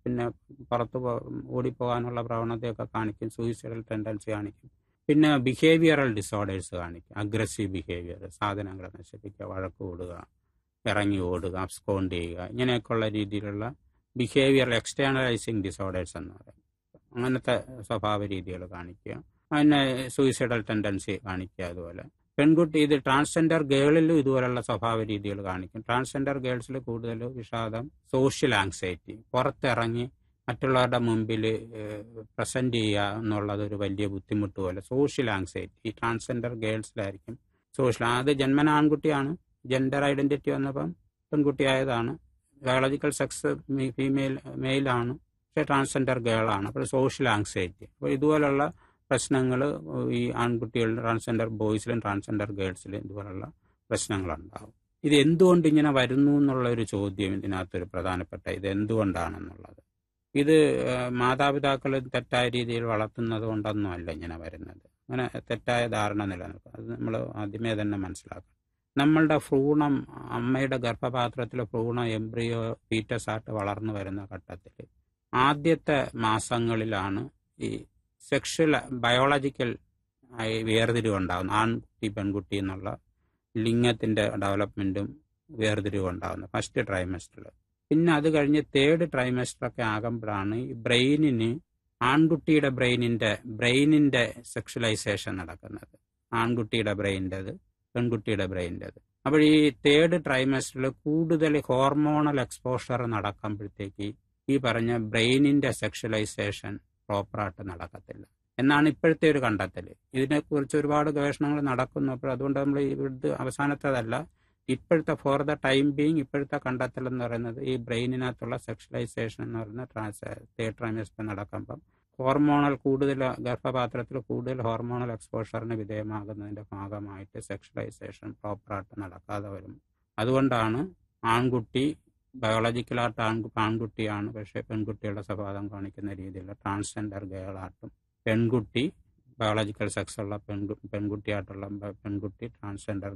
പിന്നെ പുറത്ത് പോ ഓടിപ്പോകാനുള്ള പ്രവണതയൊക്കെ കാണിക്കും സൂയിസൈഡൽ ടെൻഡൻസി കാണിക്കും പിന്നെ ബിഹേവിയറൽ ഡിസോർഡേഴ്സ് കാണിക്കും അഗ്രസീവ് ബിഹേവിയർ സാധനങ്ങൾ നശിപ്പിക്കുക വഴക്ക് കൂടുക ഇറങ്ങി ഓടുക അബ്സ്കോണ്ട് ചെയ്യുക ഇങ്ങനെയൊക്കെയുള്ള രീതിയിലുള്ള ബിഹേവിയർ എക്സ്റ്റേണലൈസിങ് ഡിസോർഡേഴ്സ് എന്ന് പറയും അങ്ങനത്തെ സ്വഭാവ രീതികൾ കാണിക്കുക പിന്നെ സൂയിസൈഡൽ ടെൻഡൻസി കാണിക്കുക അതുപോലെ പെൺകുട്ടി ഇത് ട്രാൻസ്ജെൻഡർ ഗേളിലും ഇതുപോലുള്ള സ്വഭാവ രീതികൾ കാണിക്കും ട്രാൻസ്ജെൻഡർ ഗേൾസിൽ കൂടുതൽ വിഷാദം സോഷ്യൽ ആങ്സൈറ്റി പുറത്തിറങ്ങി മറ്റുള്ളവരുടെ മുമ്പിൽ പ്രസന്റ് ചെയ്യുക എന്നുള്ളത് ഒരു വലിയ ബുദ്ധിമുട്ട് പോലെ സോഷ്യൽ ആങ്സൈറ്റി ഈ ട്രാൻസ്ജെൻഡർ ഗേൾസിലായിരിക്കും സോഷ്യൽ അത് ജന്മന ആൺകുട്ടിയാണ് ജെൻഡർ ഐഡന്റിറ്റി വന്നപ്പം പെൺകുട്ടിയായതാണ് ബയോളജിക്കൽ സെക്സ് ഫീമെയിൽ മെയിലാണ് പക്ഷേ ട്രാൻസ്ജെൻഡർ ഗേളാണ് അപ്പോൾ സോഷ്യൽ ആങ്സൈറ്റി അപ്പോൾ ഇതുപോലുള്ള പ്രശ്നങ്ങൾ ഈ ആൺകുട്ടികളിലും ട്രാൻസ്ജെൻഡർ ബോയ്സിലും ട്രാൻസ്ജെൻഡർ ഗേൾസിലും ഇതുപോലുള്ള പ്രശ്നങ്ങളുണ്ടാവും ഇത് എന്തുകൊണ്ട് ഇങ്ങനെ വരുന്നു എന്നുള്ള ഒരു ചോദ്യം ഇതിനകത്തൊരു പ്രധാനപ്പെട്ട ഇത് എന്തുകൊണ്ടാണെന്നുള്ളത് ഇത് മാതാപിതാക്കൾ തെറ്റായ രീതിയിൽ വളർത്തുന്നത് കൊണ്ടൊന്നും അല്ല ഇങ്ങനെ വരുന്നത് അങ്ങനെ തെറ്റായ ധാരണ നിലനിൽക്കും അത് നമ്മൾ ആദ്യമേ തന്നെ മനസ്സിലാക്കണം നമ്മളുടെ ഭ്രൂണം അമ്മയുടെ ഗർഭപാത്രത്തിലെ ഭ്രൂണം എംബ്രിയോ ഫീറ്റസ് ആയിട്ട് വളർന്നു വരുന്ന ഘട്ടത്തിൽ ആദ്യത്തെ മാസങ്ങളിലാണ് ഈ സെക്ഷൽ ബയോളജിക്കൽ ആയി വേർതിരിവുണ്ടാകുന്നത് ആൺകുട്ടി പെൺകുട്ടി എന്നുള്ള ലിംഗത്തിന്റെ ഡെവലപ്മെന്റും വേർതിരിവും ഉണ്ടാകുന്നത് ഫസ്റ്റ് ട്രൈമസ്റ്ററിൽ പിന്നെ അത് കഴിഞ്ഞ് തേർഡ് ട്രൈമസ്റ്റർ ഒക്കെ ആകുമ്പോഴാണ് ഈ ബ്രെയിനിന് ആൺകുട്ടിയുടെ ബ്രെയിനിന്റെ ബ്രെയിനിന്റെ സെക്ഷലൈസേഷൻ നടക്കുന്നത് ആൺകുട്ടിയുടെ ബ്രെയിൻ്റെത് പെൺകുട്ടിയുടെ ബ്രെയിൻ്റെത് അപ്പോൾ ഈ തേർഡ് ട്രൈമസ്റ്ററിൽ കൂടുതൽ ഹോർമോണൽ എക്സ്പോഷർ നടക്കുമ്പോഴത്തേക്ക് ഈ പറഞ്ഞ ബ്രെയിനിന്റെ സെക്ഷലൈസേഷൻ പ്രോപ്പറായിട്ട് നടക്കത്തില്ല എന്നാണ് ഇപ്പോഴത്തെ ഒരു കണ്ടെത്തൽ ഇതിനെക്കുറിച്ച് ഒരുപാട് ഗവേഷണങ്ങൾ നടക്കുന്നു അപ്പോൾ അതുകൊണ്ട് നമ്മൾ ഇത് അവസാനത്തേതല്ല ഇപ്പോഴത്തെ ഫോർ ദ ടൈം ബീങ് ഇപ്പോഴത്തെ കണ്ടെത്തൽ എന്ന് പറയുന്നത് ഈ ബ്രെയിനിനകത്തുള്ള സെക്ഷലൈസേഷൻ എന്ന് പറയുന്ന ട്രാൻസ് തേർഡ് ട്രൈമസ്റ്റർ നടക്കുമ്പം ഹോർമോണൽ കൂടുതൽ ഗർഭപാത്രത്തിൽ കൂടുതൽ ഹോർമോണൽ എക്സ്പോഷറിന് വിധേയമാകുന്നതിന്റെ ഭാഗമായിട്ട് സെക്ഷലൈസേഷൻ പ്രോപ്പറായിട്ട് നടക്കാതെ വരും അതുകൊണ്ടാണ് ആൺകുട്ടി ബയോളജിക്കലായിട്ട് ആൺ ആൺകുട്ടിയാണ് പക്ഷേ പെൺകുട്ടിയുടെ സ്വഭാവം കാണിക്കുന്ന രീതിയിലുള്ള ട്രാൻസ്ജെൻഡർ ഗേളായിട്ടും പെൺകുട്ടി ബയോളജിക്കൽ സെക്സ് ഉള്ള പെൺകു പെൺകുട്ടിയായിട്ടുള്ള പെൺകുട്ടി ട്രാൻസ്ജെൻഡർ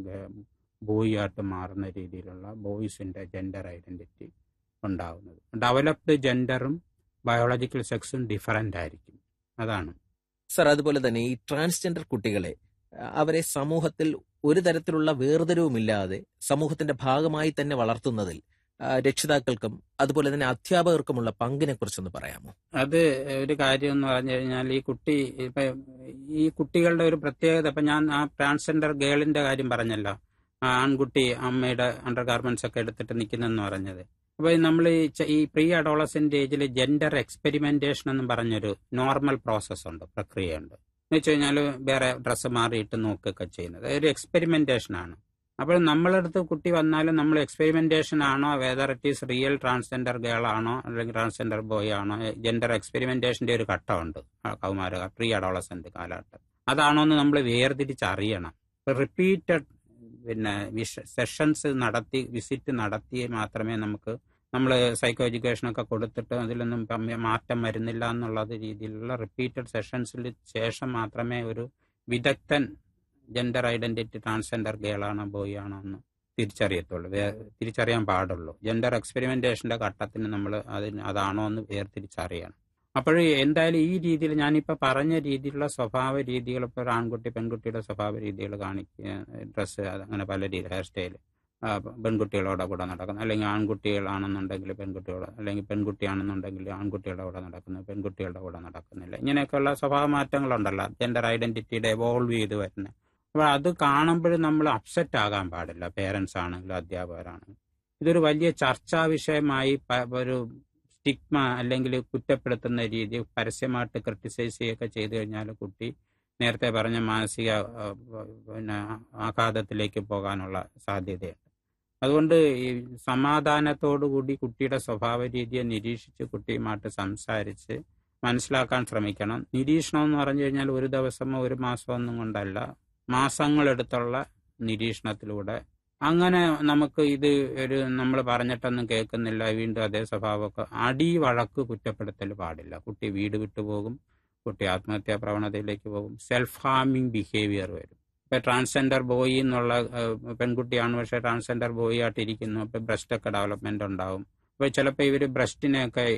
ബോയ് ആയിട്ട് മാറുന്ന രീതിയിലുള്ള ബോയ്സിന്റെ ജെൻഡർ ഐഡന്റിറ്റി ഉണ്ടാകുന്നത് ഡെവലപ്ഡ് ജെൻഡറും ബയോളജിക്കൽ സെക്സും ഡിഫറൻ്റ് ആയിരിക്കും അതാണ് സർ അതുപോലെ തന്നെ ഈ ട്രാൻസ്ജെൻഡർ കുട്ടികളെ അവരെ സമൂഹത്തിൽ ഒരു തരത്തിലുള്ള വേർതിരിവുമില്ലാതെ സമൂഹത്തിന്റെ ഭാഗമായി തന്നെ വളർത്തുന്നതിൽ രക്ഷിതാക്കൾക്കും അതുപോലെ തന്നെ അധ്യാപകർക്കുമുള്ള പങ്കിനെ കുറിച്ചൊന്ന് പറയാമോ അത് ഒരു കാര്യം എന്ന് പറഞ്ഞു കഴിഞ്ഞാൽ ഈ കുട്ടി ഇപ്പൊ ഈ കുട്ടികളുടെ ഒരു പ്രത്യേകത ഇപ്പൊ ഞാൻ ആ ട്രാൻസ്ജെൻഡർ ഗേളിന്റെ കാര്യം പറഞ്ഞല്ലോ ആൺകുട്ടി അമ്മയുടെ അണ്ടർ ഗാർമെന്റ്സ് ഒക്കെ എടുത്തിട്ട് നിൽക്കുന്നെന്ന് പറഞ്ഞത് അപ്പൊ നമ്മൾ ഈ പ്രീ അഡോളസെന്റ് ഏജിൽ ജെൻഡർ എക്സ്പെരിമെന്റേഷൻ എന്ന് പറഞ്ഞൊരു നോർമൽ പ്രോസസ് ഉണ്ട് പ്രക്രിയയുണ്ട് എന്ന് വെച്ച് കഴിഞ്ഞാൽ വേറെ ഡ്രസ്സ് മാറിയിട്ട് നോക്കുകയൊക്കെ ചെയ്യുന്നത് ഒരു എക്സ്പെരിമെന്റേഷൻ ആണ് അപ്പോൾ നമ്മളടുത്ത് കുട്ടി വന്നാലും നമ്മൾ എക്സ്പെരിമെന്റേഷൻ ആണോ whether it is real transgender girl ആണോ അല്ലെങ്കിൽ ട്രാൻസ്ജെൻഡർ ബോയ് ആണോ ജെൻഡർ എക്സ്പെരിമെന്റേഷന്റെ ഒരു ഘട്ടമുണ്ട് കൗമാര പ്രീ അഡോളസെന്റ് കാലഘട്ടം അതാണോ എന്ന് നമ്മൾ വേർതിരിച്ചറിയണം റിപ്പീറ്റഡ് പിന്നെ സെഷൻസ് നടത്തി വിസിറ്റ് നടത്തി മാത്രമേ നമുക്ക് നമ്മൾ സൈക്കോ എഡ്യൂക്കേഷൻ ഒക്കെ കൊടുത്തിട്ട് അതിലൊന്നും മാറ്റം വരുന്നില്ല എന്നുള്ളത് രീതിയിലുള്ള റിപ്പീറ്റഡ് സെഷൻസിൽ ശേഷം മാത്രമേ ഒരു വിദഗ്ധൻ ജെൻഡർ ഐഡന്റിറ്റി ട്രാൻസ്ജെൻഡർ ഗേളാണോ ബോയ് ആണോ എന്ന് തിരിച്ചറിയത്തുള്ളൂ തിരിച്ചറിയാൻ പാടുള്ളൂ ജെൻഡർ എക്സ്പെരിമെന്റേഷന്റെ ഘട്ടത്തിന് നമ്മൾ അതിന് അതാണോ എന്ന് വേർതിരിച്ചറിയണം അപ്പോൾ എന്തായാലും ഈ രീതിയിൽ ഞാനിപ്പോൾ പറഞ്ഞ രീതിയിലുള്ള സ്വഭാവ രീതികൾ ഇപ്പോൾ ഒരു ആൺകുട്ടി പെൺകുട്ടിയുടെ സ്വഭാവ രീതികൾ കാണിക്കുക ഡ്രസ്സ് അങ്ങനെ പല രീതി ഹെയർ സ്റ്റൈൽ പെൺകുട്ടികളോടെ കൂടെ നടക്കുന്നു അല്ലെങ്കിൽ ആൺകുട്ടികളാണെന്നുണ്ടെങ്കിൽ പെൺകുട്ടികളോട് അല്ലെങ്കിൽ പെൺകുട്ടിയാണെന്നുണ്ടെങ്കിൽ ആൺകുട്ടികളുടെ കൂടെ നടക്കുന്നു പെൺകുട്ടികളുടെ കൂടെ നടക്കുന്നില്ല ഇങ്ങനെയൊക്കെയുള്ള സ്വഭാവ മാറ്റങ്ങളുണ്ടല്ലോ ജെൻഡർ ഐഡന്റിറ്റിയുടെ എവോൾവ് ചെയ്ത് വരുന്നത് അപ്പോൾ അത് കാണുമ്പോഴും നമ്മൾ അപ്സെറ്റ് ആകാൻ പാടില്ല പേരൻസ് ആണെങ്കിലും അധ്യാപകരാണെങ്കിലും ഇതൊരു വലിയ ചർച്ചാ വിഷയമായി ഒരു സ്റ്റിഗ്മ അല്ലെങ്കിൽ കുറ്റപ്പെടുത്തുന്ന രീതി പരസ്യമായിട്ട് ക്രിട്ടിസൈസ് ചെയ്യുകയൊക്കെ ചെയ്തു കഴിഞ്ഞാൽ കുട്ടി നേരത്തെ പറഞ്ഞ മാനസിക പിന്നെ ആഘാതത്തിലേക്ക് പോകാനുള്ള സാധ്യതയുണ്ട് അതുകൊണ്ട് ഈ സമാധാനത്തോടുകൂടി കുട്ടിയുടെ സ്വഭാവ രീതിയെ നിരീക്ഷിച്ച് കുട്ടിയുമായിട്ട് സംസാരിച്ച് മനസ്സിലാക്കാൻ ശ്രമിക്കണം നിരീക്ഷണം എന്ന് പറഞ്ഞു കഴിഞ്ഞാൽ ഒരു ദിവസമോ ഒരു മാസമോ ഒന്നും കൊണ്ടല്ല മാസങ്ങളെടുത്തുള്ള നിരീക്ഷണത്തിലൂടെ അങ്ങനെ നമുക്ക് ഇത് ഒരു നമ്മൾ പറഞ്ഞിട്ടൊന്നും കേൾക്കുന്നില്ല വീണ്ടും അതേ സ്വഭാവമൊക്കെ അടി വഴക്ക് കുറ്റപ്പെടുത്തൽ പാടില്ല കുട്ടി വീട് വിട്ടുപോകും കുട്ടി ആത്മഹത്യാ പ്രവണതയിലേക്ക് പോകും സെൽഫ് ഹാമിങ് ബിഹേവിയർ വരും ഇപ്പൊ ട്രാൻസ്ജെൻഡർ ബോയ് എന്നുള്ള പെൺകുട്ടിയാണ് പക്ഷെ ട്രാൻസ്ജെൻഡർ ബോയ് ആയിട്ട് ഇരിക്കുന്നു അപ്പൊ ബ്രസ്റ്റ് ഒക്കെ ഡെവലപ്മെന്റ് ഉണ്ടാവും അപ്പൊ ചിലപ്പോൾ ഇവര് ബ്രസ്റ്റിനെയൊക്കെ